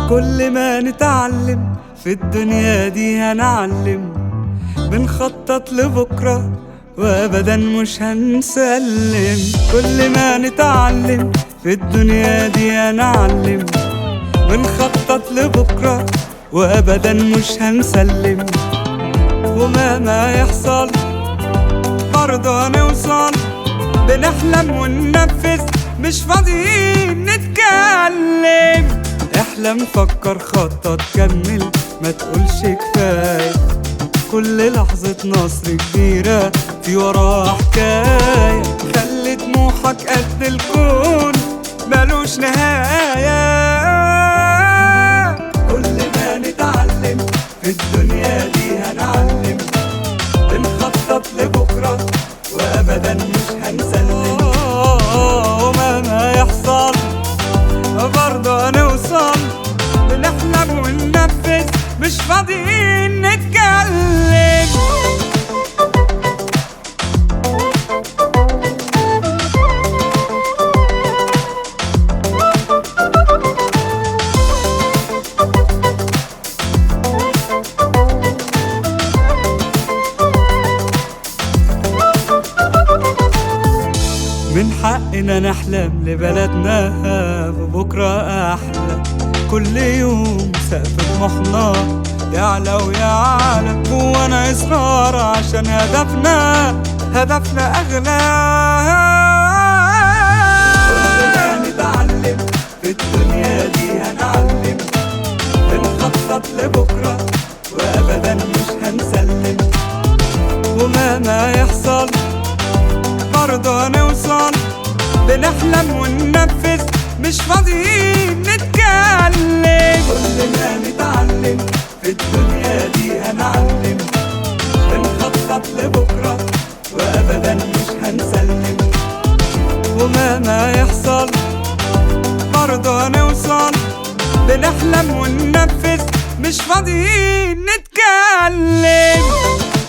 كل ما نتعلم في الدنيا دي هنعلم بنخطط لبكرة وأبدا مش هنسلم كل ما نتعلم في الدنيا دي هنعلم بنخطط لبكرة وأبدا مش هنسلم ومهما يحصل برضه هنوصل بنحلم وننفذ مش فاضيين نتكلم احلم فكر خطط كمل ما تقولش كفاية كل لحظة نصر كبيرة في وراها حكاية خلي طموحك قد الكون ملوش نهاية كل ما نتعلم في الدنيا دي هنعلم بنخطط لبكرة وأبدا مش هنسلم ومهما يحصل برضه هنوصل بنحلم وننفذ مش فاضيين نتكلم من حقنا نحلم لبلدنا ببكرة أحلى كل يوم سقف طموحنا يعلى ويعلى جوانا إصرار عشان هدفنا هدفنا أغلى كلنا نتعلم في الدنيا دي هنعلم بنخطط لبكرة وأبدا مش هنسلم ومهما يحصل برضه هنوصل بنحلم وننفذ مش فاضيين نتكلم كلنا نتعلم في الدنيا دي هنعلم بنخطط لبكرة وأبدا مش هنسلم ومهما يحصل برضه هنوصل بنحلم وننفذ مش فاضيين نتكلم